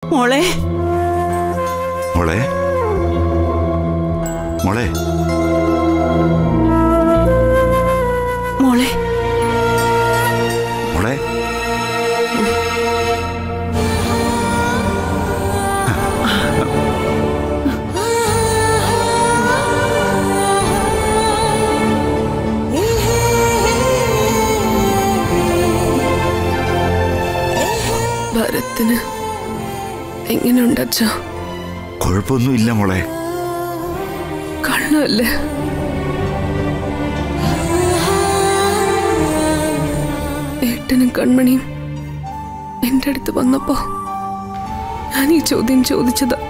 മോളെ മോളെ മോളെ മോളെ മോളെ ഭരത്തിന് എങ്ങനെയുണ്ട് അച്ഛ കുഴപ്പമൊന്നുമില്ല മോളെ കള്ളല്ലേ ഏട്ടനും കൺമണിയും എന്റെ അടുത്ത് വന്നപ്പോ ഞാൻ ഈ ചോദ്യം ചോദിച്ചതാ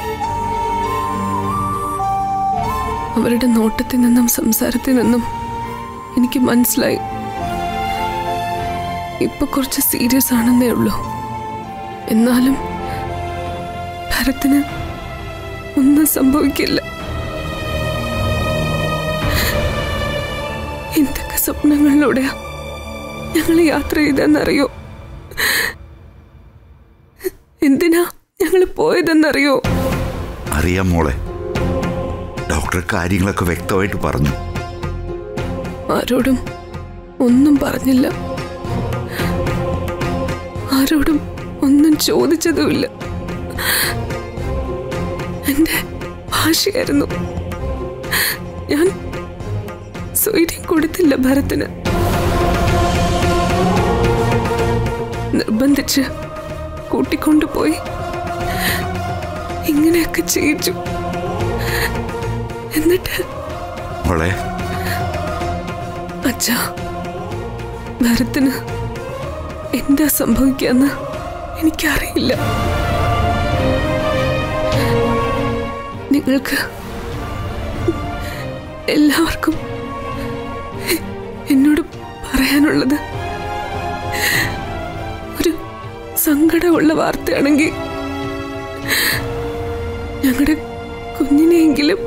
അവരുടെ നോട്ടത്തിൽ നിന്നും സംസാരത്തിൽ നിന്നും എനിക്ക് മനസ്സിലായി ഇപ്പൊ കുറച്ച് സീരിയസ് ആണെന്നേ ഉള്ളൂ എന്നാലും ഭരത്തിന് ഒന്നും സംഭവിക്കില്ല എന്തൊക്കെ സ്വപ്നങ്ങളിലൂടെയാ ഞങ്ങൾ യാത്ര ചെയ്തെന്നറിയോ എന്തിനാ ഞങ്ങൾ പോയതെന്നറിയോ അറിയാം മോളെ ഡോക്ടർ കാര്യങ്ങളൊക്കെ വ്യക്തമായിട്ട് പറഞ്ഞു ആരോടും ഒന്നും പറഞ്ഞില്ല ആരോടും ഒന്നും ചോദിച്ചതുമില്ല എന്റെ ഭാഷയായിരുന്നു ഞാൻ സ്വൈര്യം കൊടുത്തില്ല ഭരത്തിന് നിർബന്ധിച്ച് കൂട്ടിക്കൊണ്ടുപോയി ഇങ്ങനെയൊക്കെ ചെയ്യിച്ചു എന്നിട്ട് മോളെ അച്ഛാ ഭരത്തിന് എന്താ സംഭവിക്കാന്ന് എനിക്കറിയില്ല നിങ്ങൾക്ക് എല്ലാവർക്കും എന്നോട് പറയാനുള്ളത് ഒരു സങ്കടമുള്ള വാർത്തയാണെങ്കിൽ ഞങ്ങളുടെ കുഞ്ഞിനെയെങ്കിലും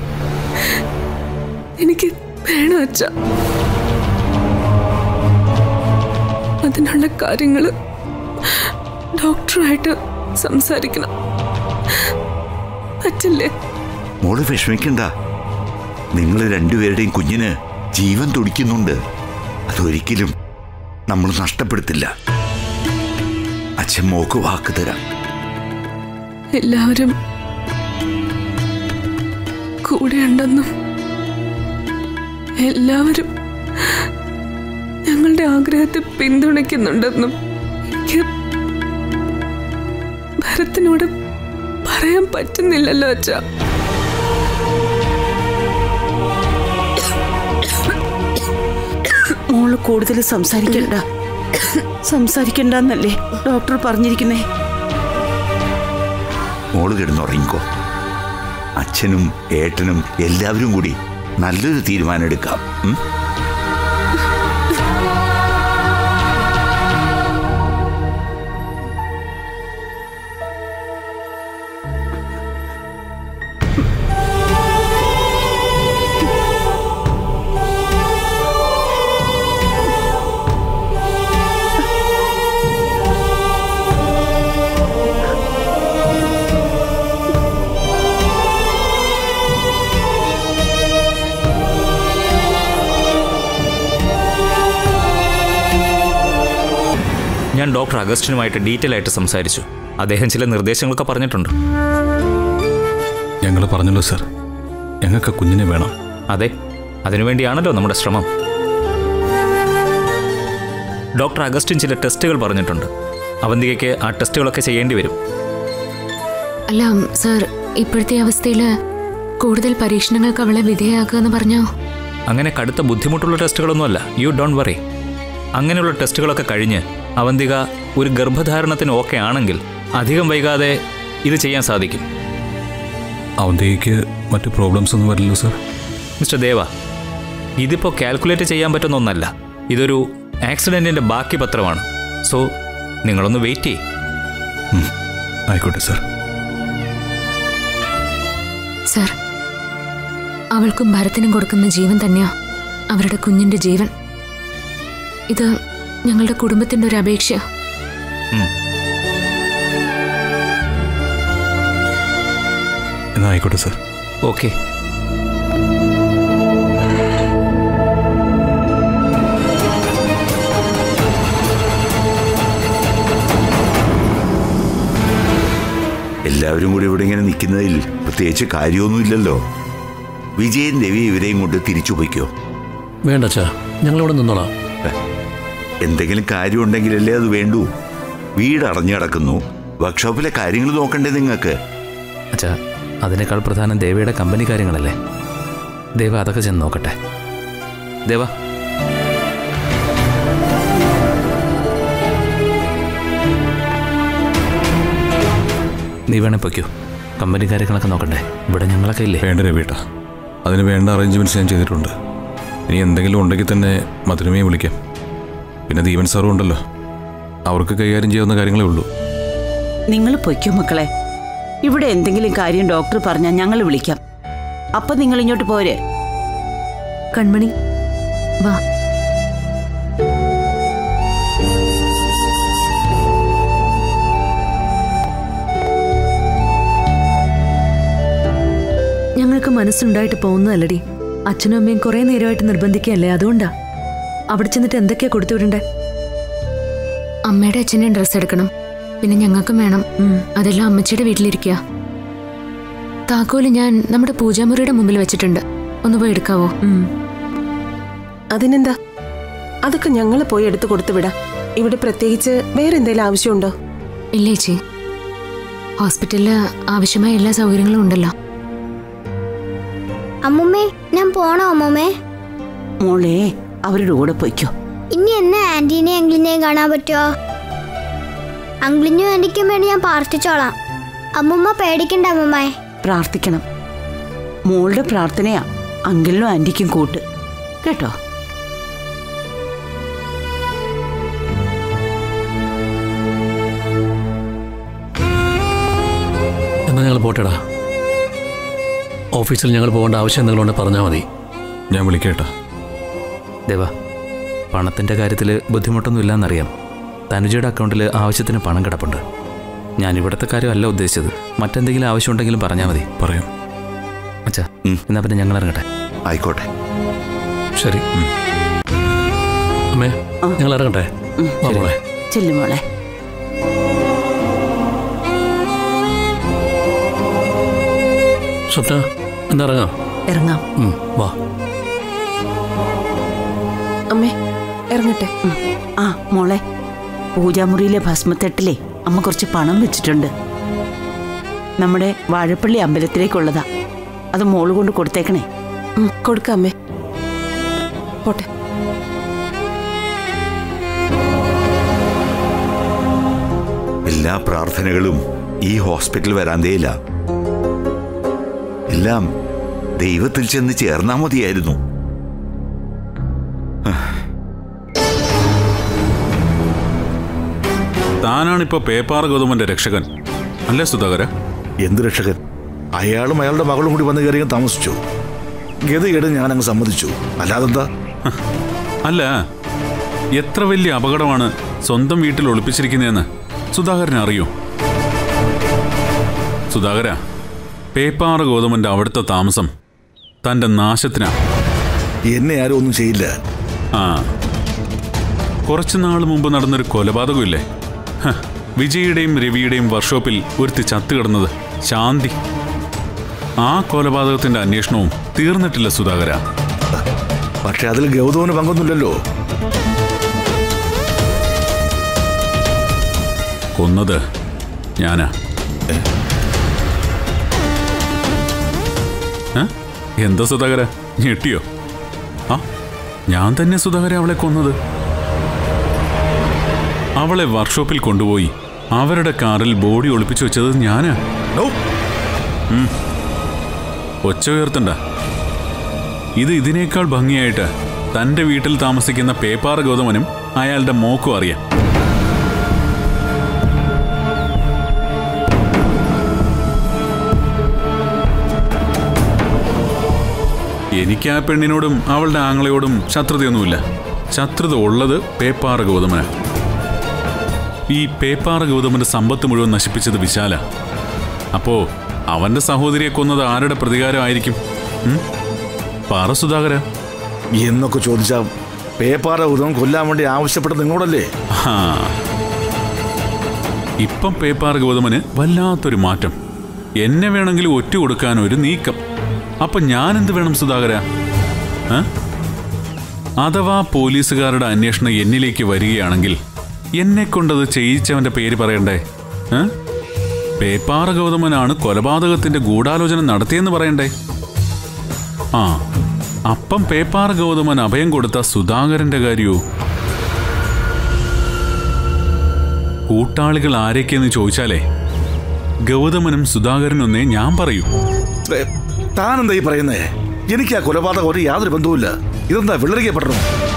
എനിക്ക് വേണം അച്ഛ അതിനുള്ള കാര്യങ്ങൾ ഡോക്ടറുമായിട്ട് സംസാരിക്കണം പറ്റില്ലേ മോള് വിഷമിക്കണ്ട നിങ്ങൾ രണ്ടുപേരുടെയും കുഞ്ഞിന് ജീവൻ തുടിക്കുന്നുണ്ട് അതൊരിക്കലും നമ്മൾ നഷ്ടപ്പെടുത്തില്ല അച്ഛൻ മോക്ക് വാക്ക് തരാം എല്ലാവരും കൂടെയുണ്ടെന്നും എല്ലാവരും ഞങ്ങളുടെ ആഗ്രഹത്തെ പിന്തുണയ്ക്കുന്നുണ്ടെന്നും എനിക്ക് ഭരത്തിനോട് പറയാൻ പറ്റുന്നില്ലല്ലോ അച്ഛ മോള് കൂടുതൽ സംസാരിക്കണ്ട സംസാരിക്കണ്ടെന്നല്ലേ ഡോക്ടർ പറഞ്ഞിരിക്കുന്നേ മോള് കിടന്നുറങ്ങിക്കോ അച്ഛനും ഏട്ടനും എല്ലാവരും കൂടി നല്ലൊരു തീരുമാനം എടുക്കാം ഉം? ഞാൻ ഡോക്ടർ അഗസ്റ്റിനുമായിട്ട് ഡീറ്റെയിൽ ആയിട്ട് സംസാരിച്ചു അദ്ദേഹം ചില നിർദ്ദേശങ്ങളൊക്കെ പറഞ്ഞിട്ടുണ്ട് ഞങ്ങൾ പറഞ്ഞല്ലോ സർ ഞങ്ങൾക്ക് കുഞ്ഞിനെ വേണം അതെ അതിനുവേണ്ടിയാണല്ലോ നമ്മുടെ ശ്രമം ഡോക്ടർ അഗസ്റ്റിൻ ചില ടെസ്റ്റുകൾ പറഞ്ഞിട്ടുണ്ട് അവന്തികയ്ക്ക് ആ ടെസ്റ്റുകളൊക്കെ ചെയ്യേണ്ടി വരും അല്ല സർ ഇപ്പോഴത്തെ അവസ്ഥയിൽ കൂടുതൽ പരീക്ഷണങ്ങൾക്ക് അവളെ വിധേയമാക്കുക എന്ന് പറഞ്ഞോ അങ്ങനെ കടുത്ത ബുദ്ധിമുട്ടുള്ള ടെസ്റ്റുകളൊന്നുമല്ല യു ഡോണ്ട് വറി അങ്ങനെയുള്ള ടെസ്റ്റുകളൊക്കെ കഴിഞ്ഞ് അവന്തിക ഒരു ഗർഭധാരണത്തിന് ഓക്കെ ആണെങ്കിൽ അധികം വൈകാതെ ഇത് ചെയ്യാൻ സാധിക്കും അവന്തയ്ക്ക് മറ്റു പ്രോബ്ലംസ് ഒന്നും വരില്ലല്ലോ സർ മിസ്റ്റർ ദേവ ഇതിപ്പോൾ കാൽക്കുലേറ്റ് ചെയ്യാൻ പറ്റുന്ന ഒന്നല്ല ഇതൊരു ആക്സിഡൻറ്റിൻ്റെ ബാക്കി പത്രമാണ് സോ നിങ്ങളൊന്ന് വെയിറ്റ് ചെയ്യ് ആയിക്കോട്ടെ സർ സർ അവൾക്കും ഭരത്തിനും കൊടുക്കുന്ന ജീവൻ തന്നെയാ അവരുടെ കുഞ്ഞിന്റെ ജീവൻ ഇത് ഞങ്ങളുടെ കുടുംബത്തിന്റെ ഒരു അപേക്ഷ ഉം. ആയിക്കോട്ടെ സർ ഓക്കെ എല്ലാവരും കൂടി ഇവിടെ ഇങ്ങനെ നിൽക്കുന്നതിൽ പ്രത്യേകിച്ച് കാര്യമൊന്നുമില്ലല്ലോ വിജയൻ രവി ഇവരെയും കൊണ്ട് തിരിച്ചു പോയിക്കോ വേണ്ട അച്ഛാ ഞങ്ങളിവിടെ നിന്നോളാം എന്തെങ്കിലും കാര്യമുണ്ടെങ്കിലല്ലേ അത് വേണ്ടൂ വീട് അടഞ്ഞു കിടക്കുന്നു വർക്ക്ഷോപ്പിലെ കാര്യങ്ങൾ നോക്കണ്ടേ നിങ്ങൾക്ക് അച്ഛാ അതിനേക്കാൾ പ്രധാനം ദേവയുടെ കമ്പനി കാര്യങ്ങളല്ലേ ദേവ അതൊക്കെ ചെന്ന് നോക്കട്ടെ ദേവ നീ വേണേ പൊയ്ക്കോ കമ്പനി കാര്യങ്ങളൊക്കെ നോക്കണ്ടേ ഇവിടെ ഞങ്ങളൊക്കെ ഇല്ലേ വേണ്ട രവീട്ട അതിന് വേണ്ട അറേഞ്ച്മെൻറ്റ്സ് ഞാൻ ചെയ്തിട്ടുണ്ട് ഇനി എന്തെങ്കിലും ഉണ്ടെങ്കിൽ തന്നെ മധുരമയെ വിളിക്കാം പിന്നെ ദീപൻ സാറും ഉണ്ടല്ലോ അവർക്ക് കൈകാര്യം ചെയ്യാവുന്ന കാര്യങ്ങളേ ഉള്ളൂ നിങ്ങൾ പൊയ്ക്കോ മക്കളെ ഇവിടെ എന്തെങ്കിലും കാര്യം ഡോക്ടർ പറഞ്ഞാൽ ഞങ്ങൾ വിളിക്കാം അപ്പൊ നിങ്ങൾ ഇങ്ങോട്ട് പോരെ കൺമണി വാ ഞങ്ങൾക്ക് മനസ്സുണ്ടായിട്ട് പോകുന്നതല്ലടി അച്ഛനും അമ്മയും കുറെ നേരമായിട്ട് നിർബന്ധിക്കുകയല്ലേ അതുകൊണ്ടാ അവിടെ ചെന്നിട്ട് എന്തൊക്കെയാ കൊടുത്തു വിടണ്ടേ അമ്മയുടെ അച്ഛൻ്റെ ഡ്രസ്സ് എടുക്കണം പിന്നെ ഞങ്ങൾക്കും വേണം അതെല്ലാം അമ്മച്ചിയുടെ വീട്ടിലിരിക്കുക താക്കോല് ഞാൻ നമ്മുടെ പൂജാമുറിയുടെ മുമ്പിൽ വെച്ചിട്ടുണ്ട് ഒന്ന് പോയി എടുക്കാവോ അതിനെന്താ അതൊക്കെ ഞങ്ങൾ പോയി എടുത്തു കൊടുത്തു വിടാം ഇവിടെ പ്രത്യേകിച്ച് വേറെ എന്തെങ്കിലും ആവശ്യമുണ്ടോ ഇല്ല ചേച്ചി ഹോസ്പിറ്റലിൽ ആവശ്യമായ എല്ലാ സൗകര്യങ്ങളും ഉണ്ടല്ലോ അമ്മുമ്മേ ഞാൻ പോണോ അമ്മുമ്മേ മോളെ അവരുടെ കൂടെ പൊയ്ക്കോ ഇനി എന്നെ ആന്റീനെയും അങ്കിളിനെയും കാണാൻ പറ്റുമോ അങ്കിളിനും ആന്റിക്കും വേണ്ടി ഞാൻ പ്രാർത്ഥിച്ചോളാം അമ്മുമ്മ പേടിക്കണ്ട അമ്മുമ്മേ പ്രാർത്ഥിക്കണം മോളുടെ പ്രാർത്ഥനയാ അങ്കിളിനും ആന്റിക്കും കൂട്ട് കേട്ടോ എന്നാൽ ഞങ്ങൾ പോട്ടെടാ ഓഫീസിൽ ഞങ്ങൾ പോകേണ്ട ആവശ്യം എന്തെങ്കിലും ഉണ്ടെങ്കിൽ പറഞ്ഞാൽ മതി ഞാൻ വിളിക്കേട്ടാ ദേവ പണത്തിൻ്റെ കാര്യത്തിൽ ബുദ്ധിമുട്ടൊന്നും ഇല്ലെന്നറിയാം തനുജയുടെ അക്കൗണ്ടിൽ ആവശ്യത്തിന് പണം കിടപ്പുണ്ട് ഞാൻ ഇവിടുത്തെ കാര്യമല്ല ഉദ്ദേശിച്ചത് മറ്റെന്തെങ്കിലും ആവശ്യമുണ്ടെങ്കിലും പറഞ്ഞാൽ മതി പറയാം അച്ഛാ എന്നാ പിന്നെ ഞങ്ങൾ ഇറങ്ങട്ടെ ആയിക്കോട്ടെ ശരി അമ്മേ ഞങ്ങൾ ഇറങ്ങട്ടെ വാ മോളെ ചെല്ലു മോളെ സ്വപ്ന എന്നാ ഇറങ്ങാം ഇറങ്ങാം ഉം, വാ അമ്മേ ഇറങ്ങട്ടെ ഉം. ആ മോളെ പൂജാമുറിയിലെ ഭസ്മത്തെട്ടിലെ അമ്മ കുറച്ച് പണം വെച്ചിട്ടുണ്ട് നമ്മുടെ വാഴപ്പള്ളി അമ്പലത്തിലേക്കുള്ളതാ അത് മോള് കൊണ്ട് കൊടുത്തേക്കണേ ഉം, കൊടുക്കാം അമ്മേ പോട്ടെ എല്ലാ പ്രാർത്ഥനകളും ഈ ഹോസ്പിറ്റൽ വരാന്തയില്ല എല്ലാം ദൈവത്തിൽ ചെന്ന് ചേർന്നാ മതിയായിരുന്നു താനാണിപ്പോ പേപ്പാറ ഗൗതമന്റെ രക്ഷകൻ അല്ലേ സുധാകര എന്ത് രക്ഷകൻ അയാളും അയാളുടെ മകളും കൂടി വന്ന് കയറി താമസിച്ചു ഗതികേട് ഞാൻ അങ്ങ് സമ്മതിച്ചു അല്ലാതെന്താ അല്ല എത്ര വലിയ അപകടമാണ് സ്വന്തം വീട്ടിൽ ഒളിപ്പിച്ചിരിക്കുന്നതെന്ന് സുധാകരൻ അറിയോ സുധാകര പേപ്പാറ ഗൗതമന്റെ അവിടുത്തെ താമസം തന്റെ നാശത്തിനാ എന്നെ ആരും ഒന്നും ചെയ്യില്ല ആ കുറച്ചു നാൾ മുമ്പ് നടന്നൊരു കൊലപാതകമില്ലേ ഹ, വിജയുടെയും രവിയുടെയും വർക്ക്ഷോപ്പിൽ ഒരുത്തി ചത്തു കിടന്നത് ശാന്തി ആ കൊലപാതകത്തിന്റെ അന്വേഷണവും തീർന്നിട്ടില്ല സുധാകര പക്ഷെ അതിൽ ഗൗതമന് പങ്കൊന്നുമില്ലല്ലോ കൊന്നത് ഞാനാ ഏ? എന്താ സുധാകര ഞെട്ടിയോ ആ ഞാൻ തന്നെ സുധാകര അവളെ കൊന്നത് അവളെ വർക്ക്ഷോപ്പിൽ കൊണ്ടുപോയി അവരുടെ കാറിൽ ബോഡി ഒളിപ്പിച്ചു വെച്ചത് ഞാനാ ഉം. ഒച്ച ഉയർത്തണ്ട ഇത് ഇതിനേക്കാൾ ഭംഗിയായിട്ട് തന്റെ വീട്ടിൽ താമസിക്കുന്ന പേപ്പാറ ഗൗതമനും അയാളുടെ മോക്കും അറിയാം എനിക്ക് ആ പെണ്ണിനോടും അവളുടെ ആങ്ങളയോടും ശത്രുതയൊന്നുമില്ല ശത്രുത ഉള്ളത് പേപ്പാറ ഗൗതമന് ഈ പേപ്പാറ ഗൗതമന്റെ സമ്പത്ത് മുഴുവൻ നശിപ്പിച്ചത് വിശാല അപ്പോ അവന്റെ സഹോദരിയെ കൊന്നത് ആരുടെ പ്രതികാരമായിരിക്കും ഉം? പറ സുധാകര എന്നൊക്കെ ചോദിച്ചാ പേപ്പാറ ഉദം കൊല്ലാൻ വേണ്ടി ആവശ്യപ്പെട്ട നിങ്ങളോടല്ലേ ഹാ. ഇപ്പം പേപ്പാർ ഗൗതമന് വല്ലാത്തൊരു മാറ്റം എന്നെ വേണമെങ്കിൽ ഒറ്റ കൊടുക്കാൻ ഒരു നീക്കം അപ്പൊ ഞാൻ എന്ത് വേണം സുധാകര ഏ? അഥവാ പോലീസുകാരുടെ അന്വേഷണം എന്നിലേക്ക് വരികയാണെങ്കിൽ എന്നെ കൊണ്ടത് ചെയ്യിച്ചവന്റെ പേര് പറയണ്ടേ ഏ? പേപ്പാറ ഗൗതമനാണ് കൊലപാതകത്തിന്റെ ഗൂഢാലോചന നടത്തിയെന്ന് പറയണ്ടേ ആ അപ്പം പേപ്പാറ ഗൗതമൻ അഭയം കൊടുത്ത സുധാകരന്റെ കാര്യോ കൂട്ടാളികൾ ആരൊക്കെയെന്ന് ചോദിച്ചാലേ ഗൗതമനും സുധാകരനൊന്നേ ഞാൻ പറയൂ താൻ എന്താ ഈ പറയുന്നേ എനിക്ക് ആ കൊലപാതകം ഒരു യാതൊരു ബന്ധവുമില്ല ഇതെന്താ വിള്ളറിക്കപ്പെടണോ